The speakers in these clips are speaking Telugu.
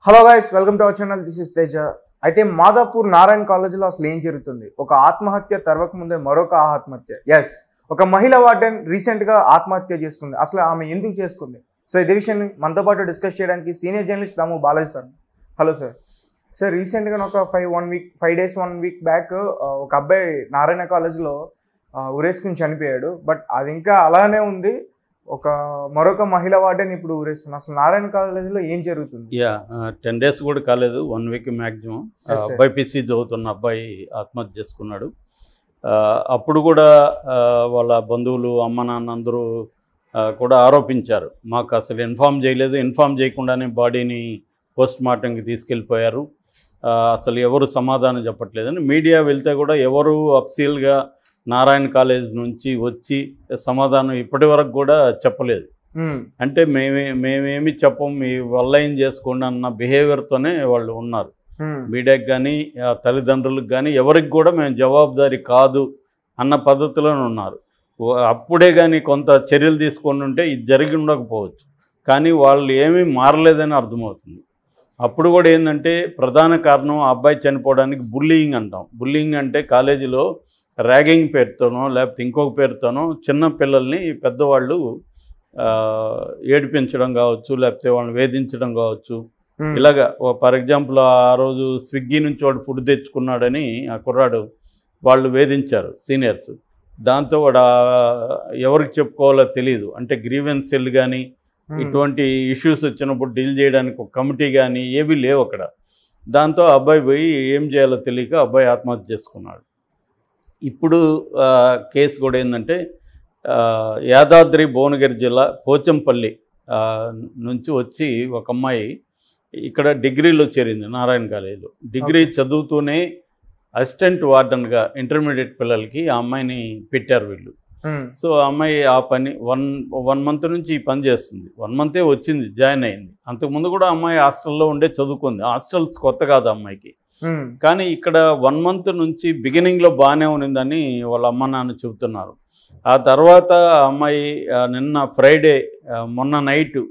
Hello guys welcome to our channel this is Teja అయితే మాదాపూర్ నారాయణ కాలేజీలో అసలు ఏం జరుగుతుంది ఒక ఆత్మహత్య తర్వక ముందే మరొక ఆత్మహత్య ఎస్ ఒక మహిళ వార్డెన్ రీసెంట్ గా ఆత్మహత్య చేసుకుంది అసలు ఆమె ఎందుకు చేసుకుంది సో ఇదే విషయాన్ని మనతో పాటు డిస్కస్ చేయడానికి senior journalist Damu Balaji sir hello sir sir రీసెంట్గా ఒక five one week five days one week back ఒక అబ్బాయి నారాయణ కాలేజ్లో ఉరేసుకుని చనిపోయాడు బట్ అది ఇంకా అలానే ఉంది ఒక మరొక మహిళ వార్డెన్ ఇప్పుడు ఊరేసుకుని అసలు నారాయణ కాలేజీలో ఏం జరుగుతుంది యా టెన్ డేస్ కూడా కాలేదు one week maximum Yes, sir. BiPC చదువుతున్న అబ్బాయి ఆత్మహత్య చేసుకున్నాడు ఆ, అప్పుడు కూడా ఆ, వాళ్ళ బంధువులు అమ్మ నాన్న అందరూ ఆ, కూడా ఆరోపించారు మాకు అసలు ఇన్ఫామ్ చేయలేదు ఇన్ఫామ్ చేయకుండానే బాడీని పోస్ట్ మార్టంకి తీసుకెళ్ళిపోయారు ఆ, అసలు ఎవరు సమాధానం చెప్పట్లేదని మీడియా వెళ్తే కూడా ఎవరు అఫ్సీల్గా నారాయణ కాలేజ్ నుంచి వచ్చి సమాధానం ఇప్పటి వరకు కూడా చెప్పలేదు మ్మ్. అంటే మేమే మేమేమి చెప్పం మీ వల్ల ఏం చేసుకోండి అన్న బిహేవియర్తోనే వాళ్ళు ఉన్నారు మ్మ్. మీడియాకి కానీ ఆ తల్లిదండ్రులకు కానీ ఎవరికి కూడా మేము జవాబుదారీ కాదు అన్న పద్ధతిలోనే ఉన్నారు ఓ- అప్పుడే కానీ కొంత చర్యలు తీసుకొని ఉంటే ఇది జరిగి ఉండకపోవచ్చు కానీ వాళ్ళు ఏమీ మారలేదని అర్థమవుతుంది అప్పుడు కూడా ఏంటంటే ప్రధాన కారణం ఆ అబ్బాయి చనిపోవడానికి బుల్లింగ్ అంటాం బుల్లింగ్ అంటే కాలేజీలో ర్యాగింగ్ పేరుతోనో లేకపోతే ఇంకొక పేరుతోనో చిన్న పిల్లల్ని పెద్దవాళ్ళు ఆ, ఏడిపించడం కావచ్చు లేకపోతే వాళ్ళని వేధించడం కావచ్చు మ్మ్. ఇలాగా ఫర్ ఎగ్జాంపుల్ ఆ రోజు స్విగ్గీ నుంచి వాడు ఫుడ్ తెచ్చుకున్నాడని ఆ కుర్రాడు వాళ్ళు వేధించారు సీనియర్స్ దాంతో వాడు ఆ ఎవరికి చెప్పుకోవాలో తెలియదు అంటే గ్రీవెన్స్ సెల్ కానీ మ్మ్. ఇటువంటి ఇష్యూస్ వచ్చినప్పుడు డీల్ చేయడానికి ఒక కమిటీ కానీ ఏవి లేవు అక్కడ దాంతో ఆ అబ్బాయి పోయి ఏం చేయాలో తెలియక అబ్బాయి ఆత్మహత్య చేసుకున్నాడు ఇప్పుడు ఆ, కేసు కూడా ఏంటంటే ఆ, యాదాద్రి భువనగిరి జిల్లా పోచంపల్లి ఆ, నుంచి వచ్చి ఒక అమ్మాయి ఇక్కడ డిగ్రీలో చేరింది నారాయణ కాలేజీలో డిగ్రీ చదువుతూనే అసిస్టెంట్ వార్డన్గా ఇంటర్మీడియట్ పిల్లలకి ఆ అమ్మాయిని పెట్టారు వీళ్ళు మ్మ్. సో ఆ అమ్మాయి ఆ పని వన్ వన్ మంత్ నుంచి ఈ పని చేస్తుంది వన్ మంతే వచ్చింది జాయిన్ అయింది అంతకుముందు కూడా ఆ అమ్మాయి హాస్టల్లో ఉండే చదువుకుంది హాస్టల్స్ కొత్త కాదు ఆ అమ్మాయికి మ్మ్. కానీ ఇక్కడ వన్ మంత్ నుంచి బిగినింగ్లో బాగానే ఉన్నదని వాళ్ళ అమ్మ నాన్న చెబుతున్నారు ఆ తర్వాత ఆ అమ్మాయి ఆ, నిన్న ఫ్రైడే ఆ, మొన్న నైట్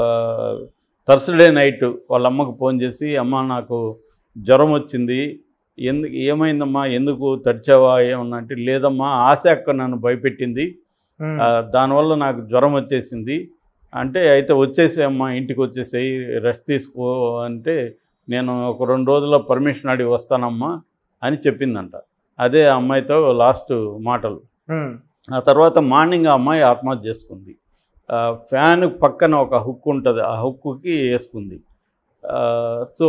థర్స్డే నైట్ వాళ్ళ అమ్మకు ఫోన్ చేసి అమ్మ నాకు జ్వరం వచ్చింది ఎందుకు ఏమైందమ్మా ఎందుకు తడిచావా ఏమన్నా అంటే లేదమ్మా ఆశ అక్క నన్ను భయపెట్టింది మ్మ్. ఆ, దానివల్ల నాకు జ్వరం వచ్చేసింది అంటే అయితే వచ్చేసేయమ్మా ఇంటికి వచ్చేసేయి రెస్ట్ తీసుకో అంటే నేను ఒక రెండు రోజుల్లో పర్మిషన్ అడిగి వస్తానమ్మా అని చెప్పిందంట అదే ఆ అమ్మాయితో లాస్ట్ మాటలు మ్మ్. ఆ తర్వాత మార్నింగ్ ఆ అమ్మాయి ఆత్మహత్య చేసుకుంది ఆ, ఫ్యాన్ పక్కన ఒక హుక్ ఉంటుంది ఆ హుక్కి వేసుకుంది ఆ, సో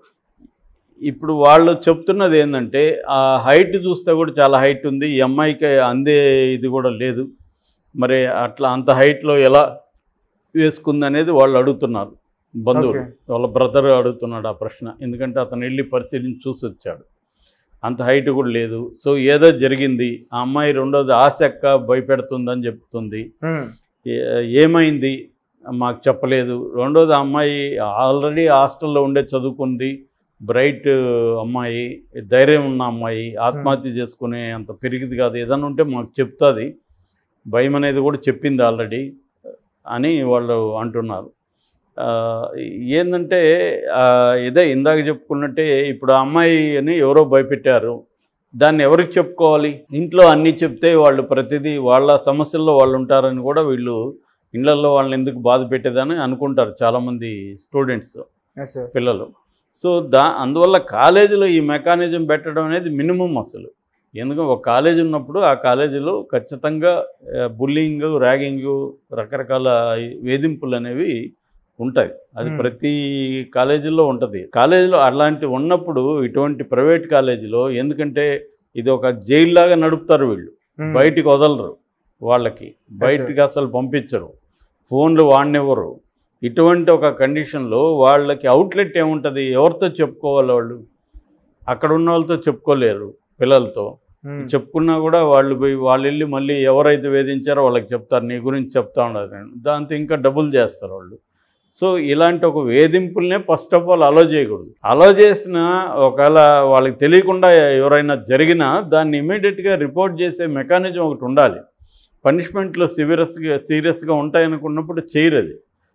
ఇప్పుడు వాళ్ళు చెప్తున్నది ఏంటంటే ఆ హైట్ చూస్తే కూడా చాలా హైట్ ఉంది ఈ అమ్మాయికి అందే ఇది కూడా లేదు మరి అట్లా అంత హైట్లో ఎలా వేసుకుంది అనేది వాళ్ళు అడుగుతున్నారు బంధువులు Okay. వాళ్ళ బ్రదర్ అడుగుతున్నాడు ఆ ప్రశ్న ఎందుకంటే అతను వెళ్ళి పరిశీలించి చూసి వచ్చాడు అంత హైట్ కూడా లేదు సో ఏదో జరిగింది ఆ అమ్మాయి రెండోది ఆశక్క భయపెడుతుందని చెప్తుంది మ్మ్. ఏ- ఏమైంది మాకు చెప్పలేదు రెండోది ఆ అమ్మాయి ఆల్రెడీ హాస్టల్లో ఉండే చదువుకుంది బ్రైట్ అమ్మాయి ధైర్యం ఉన్న అమ్మాయి ఆత్మహత్య చేసుకునే అంత పెరిగింది కాదు ఏదైనా ఉంటే మాకు చెప్తుంది భయం అనేది కూడా చెప్పింది ఆల్రెడీ అని వాళ్ళు అంటున్నారు ఆ, ఏంటంటే ఆ, ఇదే ఇందాక చెప్పుకున్నట్టే ఇప్పుడు ఆ అమ్మాయిని ఎవరో భయపెట్టారు దాన్ని ఎవరికి చెప్పుకోవాలి ఇంట్లో అన్నీ చెప్తే వాళ్ళు ప్రతిదీ వాళ్ళ సమస్యల్లో వాళ్ళు ఉంటారని కూడా వీళ్ళు ఇళ్లలో వాళ్ళని ఎందుకు బాధ పెట్టేదని అనుకుంటారు చాలామంది స్టూడెంట్స్ Yes, sir. పిల్లలు సో దా అందువల్ల కాలేజీలో ఈ మెకానిజం పెట్టడం అనేది మినిమం అసలు ఎందుకంటే ఒక కాలేజ్ ఉన్నప్పుడు ఆ కాలేజీలో ఖచ్చితంగా బుల్లింగ్ ర్యాగింగ్ రకరకాల వేధింపులు అనేవి ఉంటాయి అది Hmm. ప్రతి కాలేజీలో ఉంటుంది కాలేజీలో అలాంటి ఉన్నప్పుడు ఇటువంటి ప్రైవేట్ కాలేజీలో ఎందుకంటే ఇది ఒక జైలు లాగా నడుపుతారు వీళ్ళు మ్మ్. బయటికి వదలరు వాళ్ళకి బయటికి అసలు పంపించరు ఫోన్లు వాడినివ్వరు ఇటువంటి ఒక కండిషన్లో వాళ్ళకి అవుట్లెట్ ఏముంటుంది ఎవరితో చెప్పుకోవాలి వాళ్ళు అక్కడ ఉన్న వాళ్ళతో చెప్పుకోలేరు పిల్లలతో మ్మ్. చెప్పుకున్నా కూడా వాళ్ళు పోయి వాళ్ళు వెళ్ళి మళ్ళీ ఎవరైతే వేధించారో వాళ్ళకి చెప్తారు నీ గురించి చెప్తా ఉన్నారు దాంతో ఇంకా డబుల్ చేస్తారు వాళ్ళు సో ఇలాంటి ఒక వేధింపుల్నే ఫస్ట్ ఆఫ్ ఆల్ అలో చేయకూడదు అలో చేసిన ఒకవేళ వాళ్ళకి తెలియకుండా ఎవరైనా జరిగినా దాన్ని ఇమీడియట్గా రిపోర్ట్ చేసే మెకానిజం ఒకటి ఉండాలి పనిష్మెంట్లు సివియస్గా సీరియస్గా ఉంటాయనుకున్నప్పుడు చేయరు అది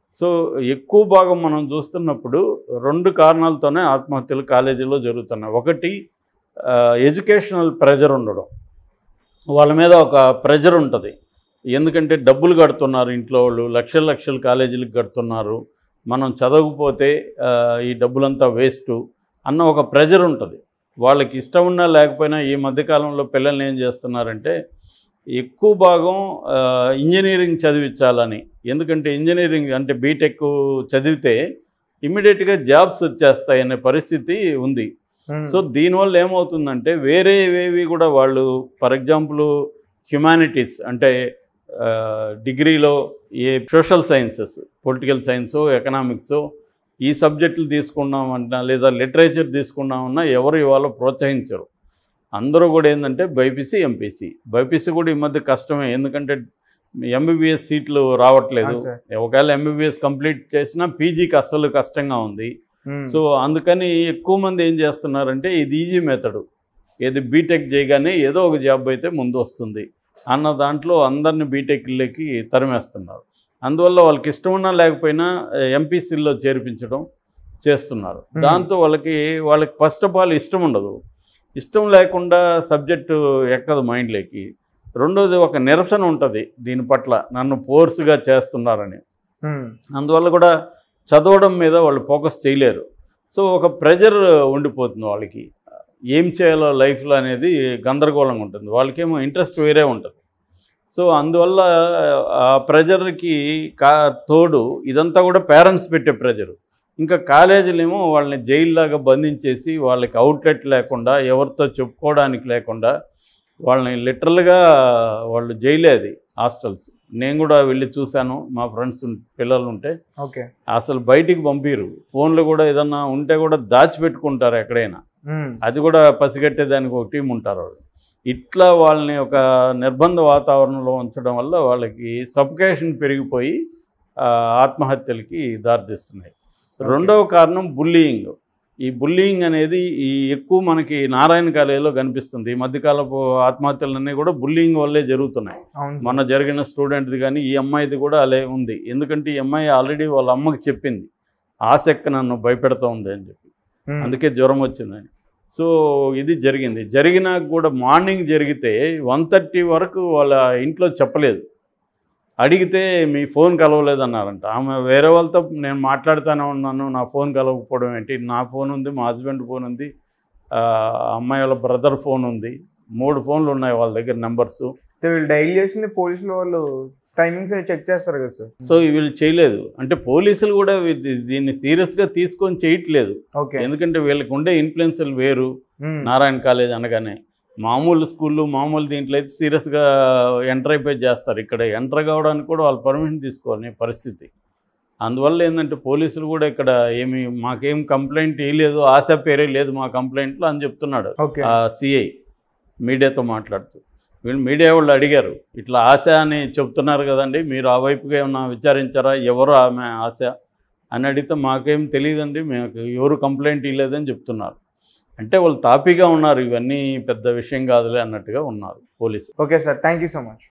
సో ఎక్కువ భాగం మనం చూస్తున్నప్పుడు రెండు కారణాలతోనే ఆత్మహత్యలు కాలేజీలో జరుగుతున్నాయి ఒకటి ఎడ్యుకేషనల్ ప్రెజర్ ఉండడం వాళ్ళ మీద ఒక ప్రెజర్ ఉంటుంది ఎందుకంటే డబ్బులు కడుతున్నారు ఇంట్లో వాళ్ళు లక్షల లక్షలు కాలేజీలకు కడుతున్నారు మనం చదవకపోతే ఆ, ఈ డబ్బులంతా వేస్ట్ అన్న ఒక ప్రెజర్ ఉంటుంది వాళ్ళకి ఇష్టం ఉన్నా లేకపోయినా ఈ మధ్యకాలంలో పిల్లల్ని ఏం చేస్తున్నారంటే ఎక్కువ భాగం ఆ, ఇంజనీరింగ్ చదివించాలని ఎందుకంటే ఇంజనీరింగ్ అంటే బీటెక్ చదివితే ఇమ్మీడియట్గా జాబ్స్ వచ్చేస్తాయి అనే పరిస్థితి ఉంది Hmm. సో దీనివల్ల ఏమవుతుందంటే వేరేవేవి కూడా వాళ్ళు ఫర్ ఎగ్జాంపుల్ హ్యుమానిటీస్ అంటే ఆ, డిగ్రీలో ఏ సోషల్ సైన్సెస్ పొలిటికల్ సైన్సో ఎకనామిక్సో ఈ సబ్జెక్టులు తీసుకున్నామన్నా లేదా లిటరేచర్ తీసుకున్నామన్నా ఎవరు ఇవాళ ప్రోత్సహించరు అందరూ కూడా ఏంటంటే బైపీసీ ఎంపీసీ బైపీసీ కూడా ఈ మధ్య కష్టమే ఎందుకంటే ఎంబీబీఎస్ సీట్లు రావట్లేదు అవును సార్. ఒకవేళ ఎంబీబీఎస్ కంప్లీట్ చేసినా పీజీకి అస్సలు కష్టంగా ఉంది Hmm. సో అందుకని ఎక్కువ మంది ఏం చేస్తున్నారంటే ఇది ఈజీ మెథడ్ ఏది బీటెక్ చేయగానే ఏదో ఒక జాబ్ అయితే ముందు వస్తుంది అన్న దాంట్లో అందరిని బీటెక్లకి తరిమేస్తున్నారు అందువల్ల వాళ్ళకి ఇష్టం ఉన్నా లేకపోయినా ఎంపీసీల్లో చేర్పించడం చేస్తున్నారు Hmm. దాంతో వాళ్ళకి వాళ్ళకి ఫస్ట్ ఆఫ్ ఆల్ ఇష్టం ఉండదు ఇష్టం లేకుండా సబ్జెక్టు ఎక్కదు మైండ్లోకి రెండోది ఒక నిరసన ఉంటుంది దీని పట్ల నన్ను ఫోర్స్గా చేస్తున్నారని Hmm. అందువల్ల కూడా చదవడం మీద వాళ్ళు ఫోకస్ చేయలేరు సో ఒక ప్రెజర్ ఉండిపోతుంది వాళ్ళకి ఏం చేయాలో లైఫ్లో అనేది గందరగోళంగా ఉంటుంది వాళ్ళకేమో ఇంట్రెస్ట్ వేరే ఉంటుంది సో అందువల్ల ఆ ప్రెజర్కి కా తోడు ఇదంతా కూడా పేరెంట్స్ పెట్టే ప్రెజరు ఇంకా కాలేజీలేమో వాళ్ళని జైల్లాగా బంధించేసి వాళ్ళకి అవుట్లెట్ లేకుండా ఎవరితో చెప్పుకోవడానికి లేకుండా వాళ్ళని లిటరల్గా వాళ్ళు జైలే అది హాస్టల్స్ నేను కూడా వెళ్ళి చూశాను మా ఫ్రెండ్స్ పిల్లలు ఉంటే ఓకే అసలు బయటికి పంపిరు ఫోన్లో కూడా ఏదన్నా ఉంటే కూడా దాచిపెట్టుకుంటారు ఎక్కడైనా Hmm. అది కూడా పసిగట్టేదానికి ఒక టీం ఉంటారు వాళ్ళు ఇట్లా వాళ్ళని ఒక నిర్బంధ వాతావరణంలో ఉంచడం వల్ల వాళ్ళకి సబ్కేషన్ పెరిగిపోయి ఆ, ఆత్మహత్యలకి దారితీస్తున్నాయి రెండవ కారణం బుల్లియింగ్ ఈ బుల్లియింగ్ అనేది ఈ ఎక్కువ మనకి నారాయణ కాలేజీలో కనిపిస్తుంది ఈ మధ్యకాలపు ఆత్మహత్యలన్నీ కూడా బుల్లియింగ్ వల్లే జరుగుతున్నాయి అవును సార్. మొన్న జరిగిన స్టూడెంట్ది కానీ ఈ అమ్మాయిది కూడా అలే ఉంది ఎందుకంటే ఈ అమ్మాయి ఆల్రెడీ వాళ్ళ అమ్మకి చెప్పింది ఆసక్తి నన్ను భయపెడతా ఉంది అని చెప్పి Hmm. అందుకే జ్వరం వచ్చిందని సో ఇది జరిగింది జరిగినాక కూడా మార్నింగ్ జరిగితే వన్ థర్టీ వరకు వాళ్ళ ఇంట్లో చెప్పలేదు అడిగితే మీ ఫోన్ కలవలేదు అన్నారంట ఆమె వేరే వాళ్ళతో నేను మాట్లాడుతూనే ఉన్నాను నా ఫోన్ కలవకపోవడం ఏంటి నా ఫోన్ ఉంది మా హస్బెండ్ ఫోన్ ఉంది ఆ, అమ్మాయి వాళ్ళ బ్రదర్ ఫోన్ ఉంది మూడు ఫోన్లు ఉన్నాయి వాళ్ళ దగ్గర నెంబర్సు అయితే వీళ్ళు డైల్ చేసింది పోలీసులు వాళ్ళు టైమింగ్స్ చెక్ చేస్తారు కదా సార్ సో వీళ్ళు చేయలేదు అంటే పోలీసులు కూడా వీ- దీన్ని సీరియస్గా తీసుకొని చేయట్లేదు ఓకే ఎందుకంటే వీళ్ళకి ఉండే ఇన్ఫ్లుయెన్సులు వేరు Hmm. నారాయణ కాలేజ్ అనగానే మామూలు స్కూళ్ళు మామూలు దీంట్లో అయితే సీరియస్గా ఎంటర్ అయిపోయి చేస్తారు ఇక్కడ ఎంటర్ కావడానికి కూడా వాళ్ళు పర్మిషన్ తీసుకోవాలని పరిస్థితి అందువల్ల ఏంటంటే పోలీసులు కూడా ఇక్కడ ఏమి మాకేం కంప్లైంట్ ఇవ్వలేదు ఆశ పేరే లేదు మా కంప్లైంట్లో అని చెప్తున్నాడు ఓకే ఆ సిఐ మీడియాతో మాట్లాడుతూ వీళ్ళు మీడియా వాళ్ళు అడిగారు ఇట్లా ఆశ అని చెప్తున్నారు కదండి మీరు ఆ వైపుగా ఏమన్నా విచారించారా ఎవరు ఆమె ఆశ అని అడిగితే మాకేం తెలియదండి మేము ఎవరు కంప్లైంట్ ఇవ్వలేదని చెప్తున్నారు అంటే వాళ్ళు తాపీగా ఉన్నారు ఇవన్నీ పెద్ద విషయం కాదులే అన్నట్టుగా ఉన్నారు police okay sir thank you so much